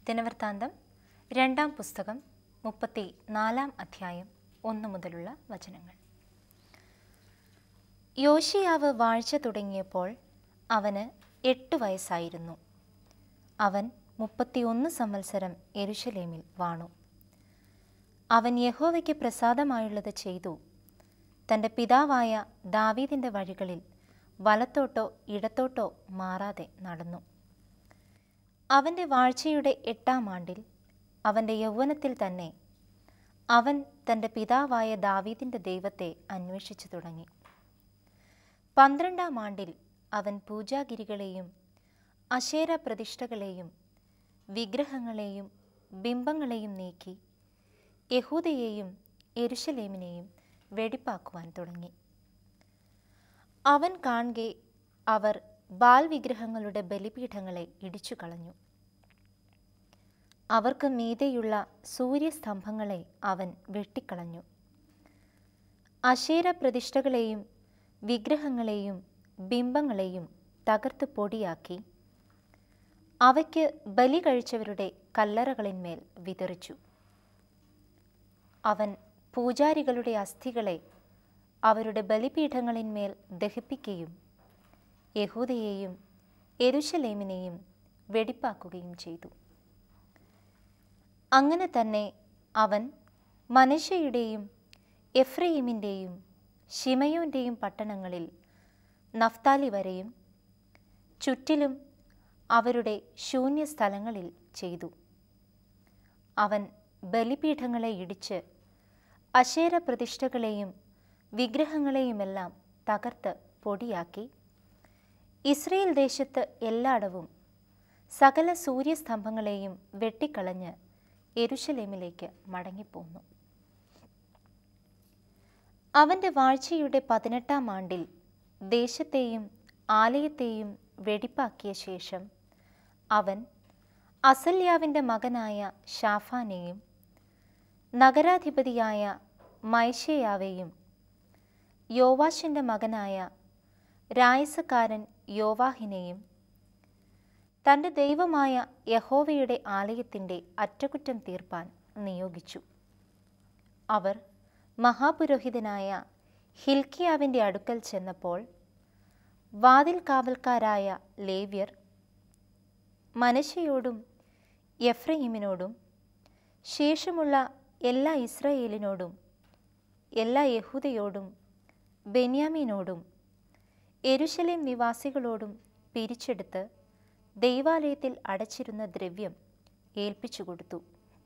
ദിനവൃത്താന്തം രണ്ടാം പുസ്തകം മുപ്പത്തി നാലാം അധ്യായം ഒന്ന് മുതലുള്ള വചനങ്ങൾ യോഷിയാവ് വാഴ്ച തുടങ്ങിയപ്പോൾ അവന് എട്ട് വയസ്സായിരുന്നു അവൻ മുപ്പത്തിയൊന്ന് സംവത്സരം എരുശലേമിൽ വാണു അവൻ യഹോവയ്ക്ക് പ്രസാദമായുള്ളത് ചെയ്തു തൻ്റെ പിതാവായ ദാവീദിൻ്റെ വഴികളിൽ വലത്തോട്ടോ ഇടത്തോട്ടോ മാറാതെ നടന്നു അവൻ്റെ വാഴ്ചയുടെ എട്ടാം ആണ്ടിൽ അവൻ്റെ യൗവനത്തിൽ തന്നെ അവൻ തൻ്റെ പിതാവായ ദാവീദിൻ്റെ ദൈവത്തെ അന്വേഷിച്ചു തുടങ്ങി പന്ത്രണ്ടാം ആണ്ടിൽ അവൻ പൂജാഗിരികളെയും അശേര പ്രതിഷ്ഠകളെയും വിഗ്രഹങ്ങളെയും ബിംബങ്ങളെയും നീക്കി യഹൂദയെയും എരുശലേമിനെയും വെടിപ്പാക്കുവാൻ തുടങ്ങി അവൻ കാണെ അവർ ബാൽ വിഗ്രഹങ്ങളുടെ ബലിപീഠങ്ങളെ ഇടിച്ചു കളഞ്ഞു അവർക്ക് മീതെയുള്ള സൂര്യസ്തംഭങ്ങളെ അവൻ വെട്ടിക്കളഞ്ഞു അശേര പ്രതിഷ്ഠകളെയും വിഗ്രഹങ്ങളെയും ബിംബങ്ങളെയും തകർത്ത് പൊടിയാക്കി അവയ്ക്ക് ബലി കഴിച്ചവരുടെ കല്ലറകളിന്മേൽ വിതറിച്ചു അവൻ പൂജാരികളുടെ അസ്ഥികളെ അവരുടെ ബലിപീഠങ്ങളിന്മേൽ ദഹിപ്പിക്കുകയും യഹൂദയെയും എരുശലേമിനെയും വെടിപ്പാക്കുകയും ചെയ്തു അങ്ങനെ തന്നെ അവൻ മനശയുടെയും എഫ്രൈമിൻ്റെയും ഷിമയോൻ്റെയും പട്ടണങ്ങളിൽ നഫ്താലി വരെയും ചുറ്റിലും അവരുടെ ശൂന്യ സ്ഥലങ്ങളിൽ ചെയ്തു അവൻ ബലിപീഠങ്ങളെ ഇടിച്ച് അശേര പ്രതിഷ്ഠകളെയും വിഗ്രഹങ്ങളെയുമെല്ലാം തകർത്ത് പൊടിയാക്കി ഇസ്രയേൽ ദേശത്ത് എല്ലായിടവും സകല സൂര്യസ്തംഭങ്ങളെയും വെട്ടിക്കളഞ്ഞ് എരുശലേമിലേക്ക് മടങ്ങിപ്പോന്നു അവൻ്റെ വാഴ്ചയുടെ പതിനെട്ടാം ആണ്ടിൽ ദേശത്തെയും ആലയത്തെയും വെടിപ്പാക്കിയ ശേഷം അവൻ അസല്യാവിൻ്റെ മകനായ ഷാഫാനെയും നഗരാധിപതിയായ മൈഷയാവെയും യോവാഷിൻ്റെ മകനായ രായസക്കാരൻ യോവാഹിനെയും തൻ്റെ ദൈവമായ യഹോവയുടെ ആലയത്തിൻ്റെ അറ്റകുറ്റം തീർപ്പാൻ നിയോഗിച്ചു അവർ മഹാപുരോഹിതനായ ഹിൽക്കിയാവിൻ്റെ അടുക്കൽ ചെന്നപ്പോൾ വാതിൽ കാവൽക്കാരായ ലേവ്യർ മനശയോടും എഫ്രൈമിനോടും ശേഷമുള്ള എല്ലാ ഇസ്രായേലിനോടും എല്ലാ യഹൂദയോടും ബെന്യാമീനോടും എരുശലേം നിവാസികളോടും പിരിച്ചെടുത്ത് ദൈവാലയത്തിൽ അടച്ചിരുന്ന ദ്രവ്യം ഏൽപ്പിച്ചു കൊടുത്തു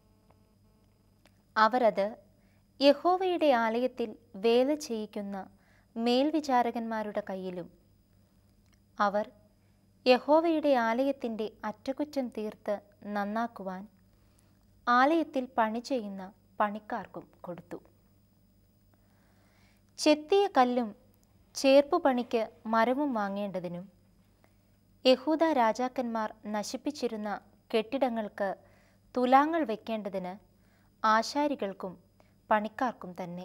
അവരത് യഹോവയുടെ ആലയത്തിൽ വേല ചെയ്യിക്കുന്ന മേൽവിചാരകന്മാരുടെ കയ്യിലും അവർ യഹോവയുടെ ആലയത്തിൻ്റെ അറ്റകുറ്റം തീർത്ത് നന്നാക്കുവാൻ ആലയത്തിൽ പണി ചെയ്യുന്ന പണിക്കാർക്കും കൊടുത്തു ചെത്തിയ കല്ലും ചേർപ്പുപണിക്ക് മരവും വാങ്ങേണ്ടതിനും യഹൂദ രാജാക്കന്മാർ നശിപ്പിച്ചിരുന്ന കെട്ടിടങ്ങൾക്ക് തുലാങ്ങൾ വയ്ക്കേണ്ടതിന് ആശാരികൾക്കും പണിക്കാർക്കും തന്നെ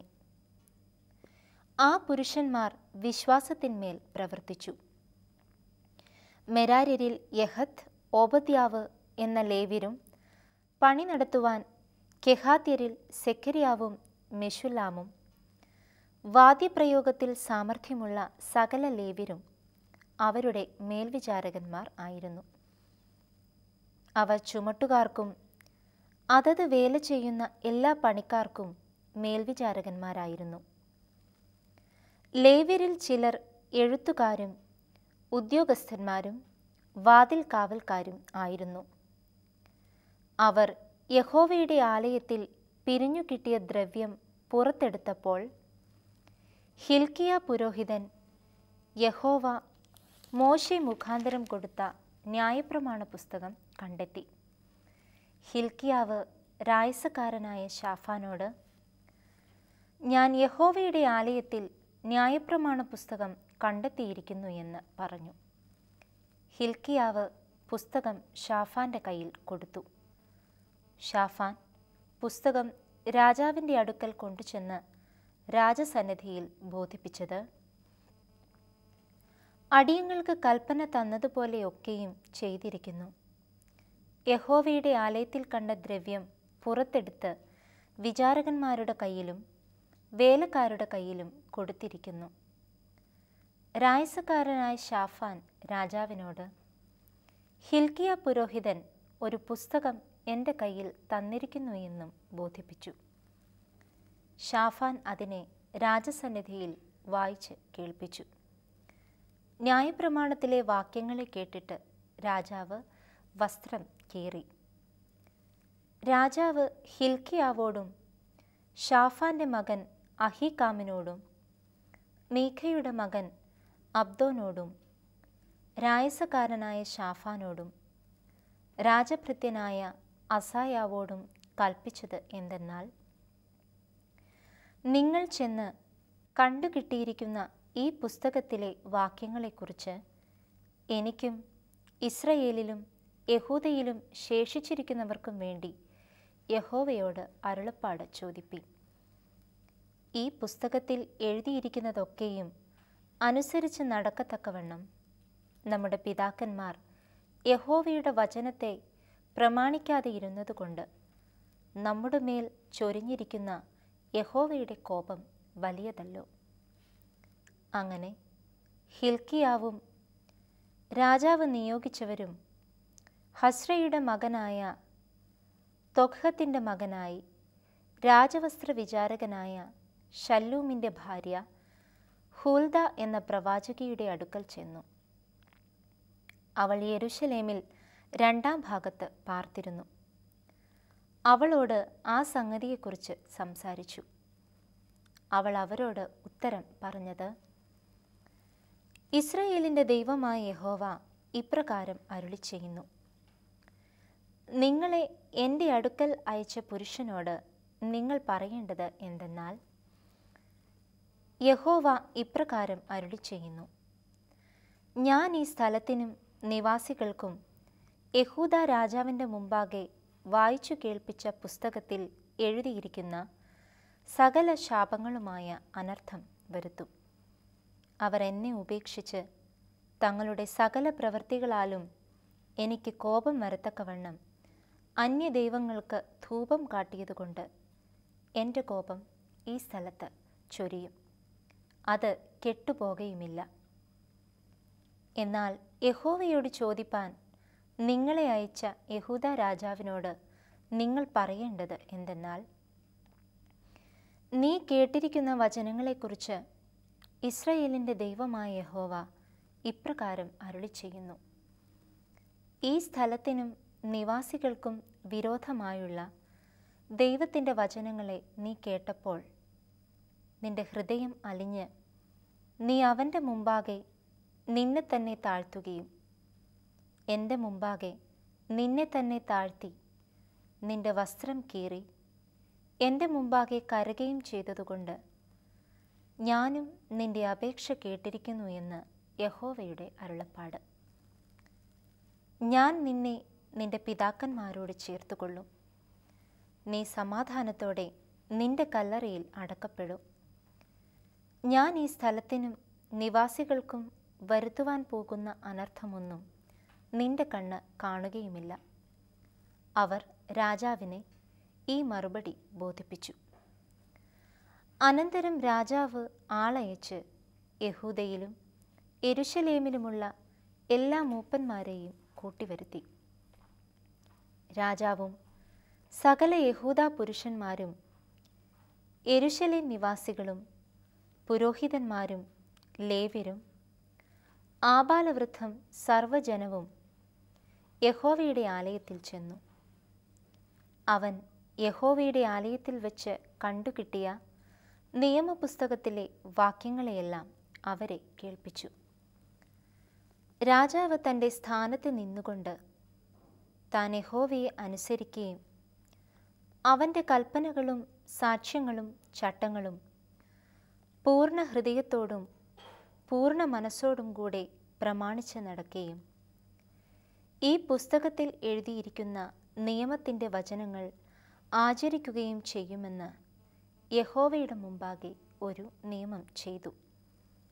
ആ പുരുഷന്മാർ വിശ്വാസത്തിന്മേൽ പ്രവർത്തിച്ചു മെരാര്യരിൽ യഹത്ത് ഓബദ്യാവ് എന്ന ലേവ്യരും പണി നടത്തുവാൻ കെഹാത്യരിൽ സെക്കരിയാവും മെഷുലാമും വാദ്യപ്രയോഗത്തിൽ സാമർഥ്യമുള്ള സകല ലേവ്യരും അവരുടെ മേൽവിചാരകന്മാർ ആയിരുന്നു അവ ചുമട്ടുകാർക്കും അതത് വേല ചെയ്യുന്ന എല്ലാ പണിക്കാർക്കും മേൽവിചാരകന്മാരായിരുന്നു ലേവ്യരിൽ ചിലർ എഴുത്തുകാരും ഉദ്യോഗസ്ഥന്മാരും വാതിൽ കാവൽക്കാരും ആയിരുന്നു അവർ യഹോവയുടെ ആലയത്തിൽ പിരിഞ്ഞു കിട്ടിയ ദ്രവ്യം പുറത്തെടുത്തപ്പോൾ ഹിൽക്കിയ പുരോഹിതൻ യഹോവ മോശെ മുഖാന്തരം കൊടുത്ത ന്യായപ്രമാണ പുസ്തകം കണ്ടെത്തി ഹിൽക്കിയാവ് രായസക്കാരനായ ഷാഫാനോട് ഞാൻ യഹോവയുടെ ആലയത്തിൽ ന്യായപ്രമാണ പുസ്തകം കണ്ടെത്തിയിരിക്കുന്നു എന്ന് പറഞ്ഞു ഹിൽക്കിയാവ് പുസ്തകം ഷാഫാൻ്റെ കയ്യിൽ കൊടുത്തു ഷാഫാൻ പുസ്തകം രാജാവിൻ്റെ അടുക്കൽ കൊണ്ടുചെന്ന് രാജസന്നിധിയിൽ ബോധിപ്പിച്ചത് അടിയങ്ങൾക്ക് കൽപ്പന തന്നതുപോലെയൊക്കെയും ചെയ്തിരിക്കുന്നു യഹോവയുടെ ആലയത്തിൽ കണ്ട ദ്രവ്യം പുറത്തെടുത്ത് വിചാരകന്മാരുടെ കയ്യിലും വേലക്കാരുടെ കയ്യിലും കൊടുത്തിരിക്കുന്നു രായസക്കാരനായ ഷാഫാൻ രാജാവിനോട് ഹിൽക്കിയ പുരോഹിതൻ ഒരു പുസ്തകം എൻ്റെ കയ്യിൽ തന്നിരിക്കുന്നു എന്നും ബോധിപ്പിച്ചു ഷാഫാൻ അതിനെ രാജസന്നിധിയിൽ വായിച്ച് കേൾപ്പിച്ചു ന്യായപ്രമാണത്തിലെ വാക്യങ്ങളെ കേട്ടിട്ട് രാജാവ് വസ്ത്രം കീറി രാജാവ് ഹിൽക്കിയാവോടും ഷാഫാന്റെ മകൻ അഹികാമിനോടും മീഖയുടെ മകൻ അബ്ദോനോടും രായസക്കാരനായ ഷാഫാനോടും രാജഭൃത്യനായ അസായാവോടും കൽപ്പിച്ചത് എന്തെന്നാൽ നിങ്ങൾ ചെന്ന് കണ്ടുകിട്ടിയിരിക്കുന്ന ഈ പുസ്തകത്തിലെ വാക്യങ്ങളെക്കുറിച്ച് എനിക്കും ഇസ്രയേലിലും യഹൂദയിലും ശേഷിച്ചിരിക്കുന്നവർക്കും വേണ്ടി യഹോവയോട് അരുളപ്പാട് ചോദിപ്പി ഈ പുസ്തകത്തിൽ എഴുതിയിരിക്കുന്നതൊക്കെയും അനുസരിച്ച് നടക്കത്തക്കവണ്ണം നമ്മുടെ പിതാക്കന്മാർ യഹോവയുടെ വചനത്തെ പ്രമാണിക്കാതെ ഇരുന്നതുകൊണ്ട് നമ്മുടെ മേൽ ചൊരിഞ്ഞിരിക്കുന്ന യഹോവയുടെ കോപം വലിയതല്ലോ അങ്ങനെ ഹിൽക്കിയാവും രാജാവ് നിയോഗിച്ചവരും ഹസ്രയുടെ മകനായ തൊഖത്തിൻ്റെ മകനായി രാജവസ്ത്ര വിചാരകനായ ഷല്ലൂമിൻ്റെ ഭാര്യ ഹൂൽദ എന്ന പ്രവാചകിയുടെ അടുക്കൽ ചെന്നു അവൾ യെരുശലേമിൽ രണ്ടാം ഭാഗത്ത് പാർത്തിരുന്നു അവളോട് ആ സംഗതിയെക്കുറിച്ച് സംസാരിച്ചു അവൾ അവരോട് ഉത്തരം പറഞ്ഞത് ഇസ്രയേലിൻ്റെ ദൈവമായ യഹോവ ഇപ്രകാരം അരുളി ചെയ്യുന്നു നിങ്ങളെ എൻ്റെ അടുക്കൽ അയച്ച പുരുഷനോട് നിങ്ങൾ പറയേണ്ടത് എന്തെന്നാൽ യഹോവ ഇപ്രകാരം അരുളി ചെയ്യുന്നു ഞാൻ ഈ സ്ഥലത്തിനും നിവാസികൾക്കും യഹൂദ രാജാവിൻ്റെ മുമ്പാകെ വായിച്ചു കേൾപ്പിച്ച പുസ്തകത്തിൽ എഴുതിയിരിക്കുന്ന സകല ശാപങ്ങളുമായ അനർത്ഥം വരുത്തും അവർ എന്നെ ഉപേക്ഷിച്ച് തങ്ങളുടെ സകല പ്രവൃത്തികളാലും എനിക്ക് കോപം വരത്തക്കവണ്ണം അന്യദൈവങ്ങൾക്ക് ധൂപം കാട്ടിയതുകൊണ്ട് എൻ്റെ കോപം ഈ സ്ഥലത്ത് ചൊരിയും അത് കെട്ടുപോകയുമില്ല എന്നാൽ യഹോവയോട് ചോദിപ്പാൻ നിങ്ങളെ അയച്ച യഹൂദ രാജാവിനോട് നിങ്ങൾ പറയേണ്ടത് എന്തെന്നാൽ നീ കേട്ടിരിക്കുന്ന വചനങ്ങളെക്കുറിച്ച് ഇസ്രയേലിൻ്റെ ദൈവമായ യഹോവ ഇപ്രകാരം അരുളി ചെയ്യുന്നു ഈ സ്ഥലത്തിനും നിവാസികൾക്കും വിരോധമായുള്ള ദൈവത്തിൻ്റെ വചനങ്ങളെ നീ കേട്ടപ്പോൾ നിന്റെ ഹൃദയം അലിഞ്ഞ് നീ അവൻ്റെ മുമ്പാകെ നിന്നെ തന്നെ താഴ്ത്തുകയും എൻ്റെ മുമ്പാകെ നിന്നെ തന്നെ താഴ്ത്തി നിന്റെ വസ്ത്രം കീറി എൻ്റെ മുമ്പാകെ കരകയും ചെയ്തതുകൊണ്ട് ഞാനും നിന്റെ അപേക്ഷ കേട്ടിരിക്കുന്നു എന്ന് യഹോവയുടെ അരുളപ്പാട് ഞാൻ നിന്നെ നിന്റെ പിതാക്കന്മാരോട് ചേർത്തുകൊള്ളും നീ സമാധാനത്തോടെ നിന്റെ കല്ലറയിൽ അടക്കപ്പെടും ഞാൻ ഈ സ്ഥലത്തിനും നിവാസികൾക്കും വരുത്തുവാൻ പോകുന്ന അനർത്ഥമൊന്നും നിന്റെ കണ്ണ് കാണുകയുമില്ല അവർ രാജാവിനെ ഈ മറുപടി ബോധിപ്പിച്ചു അനന്തരം രാജാവ് ആളയച്ച് യഹൂദയിലും എരുശലേമിലുമുള്ള എല്ലാ മൂപ്പന്മാരെയും കൂട്ടിവരുത്തി രാജാവും സകല യഹൂദ പുരുഷന്മാരും എരുശലേം നിവാസികളും പുരോഹിതന്മാരും ലേവ്യരും ആബാലവൃദ്ധം സർവജനവും യഹോവയുടെ ആലയത്തിൽ ചെന്നു അവൻ യഹോവയുടെ ആലയത്തിൽ വെച്ച് കണ്ടുകിട്ടിയ നിയമപുസ്തകത്തിലെ വാക്യങ്ങളെയെല്ലാം അവരെ കേൾപ്പിച്ചു രാജാവ് തൻ്റെ സ്ഥാനത്ത് നിന്നുകൊണ്ട് താൻ യഹോവയെ അനുസരിക്കുകയും അവൻ്റെ കൽപ്പനകളും സാക്ഷ്യങ്ങളും ചട്ടങ്ങളും പൂർണ്ണ ഹൃദയത്തോടും പൂർണ്ണ മനസ്സോടും കൂടെ പ്രമാണിച്ച് നടക്കുകയും ഈ പുസ്തകത്തിൽ എഴുതിയിരിക്കുന്ന നിയമത്തിൻ്റെ വചനങ്ങൾ ആചരിക്കുകയും ചെയ്യുമെന്ന് യഹോവയുടെ മുമ്പാകെ ഒരു നിയമം ചെയ്തു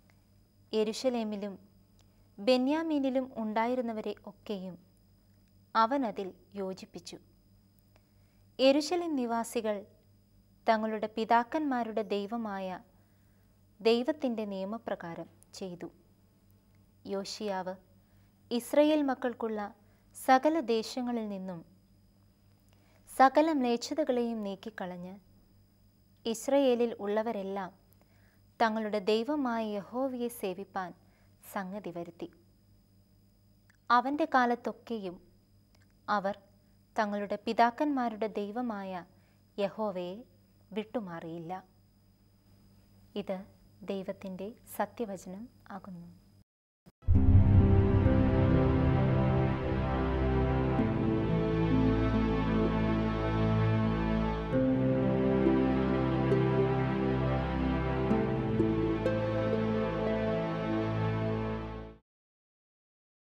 യെരുശലേമിലും ബെന്യാമീനിലും ഉണ്ടായിരുന്നവരെ ഒക്കെയും അവൻ അതിൽ യോജിപ്പിച്ചു എരുശലേം നിവാസികൾ തങ്ങളുടെ പിതാക്കന്മാരുടെ ദൈവമായ ദൈവത്തിൻ്റെ നിയമപ്രകാരം ചെയ്തു യോഷിയാവ് ഇസ്രയേൽ മക്കൾക്കുള്ള സകല ദേശങ്ങളിൽ നിന്നും സകല മ്ലേച്ഛതകളെയും നീക്കിക്കളഞ്ഞ് ഇസ്രയേലിൽ ഉള്ളവരെല്ലാം തങ്ങളുടെ ദൈവമായ യഹോവയെ സേവിപ്പാൻ സംഗതി വരുത്തി അവൻ്റെ കാലത്തൊക്കെയും അവർ തങ്ങളുടെ പിതാക്കന്മാരുടെ ദൈവമായ യഹോവയെ വിട്ടുമാറിയില്ല ഇത് ദൈവത്തിൻ്റെ സത്യവചനം ആകുന്നു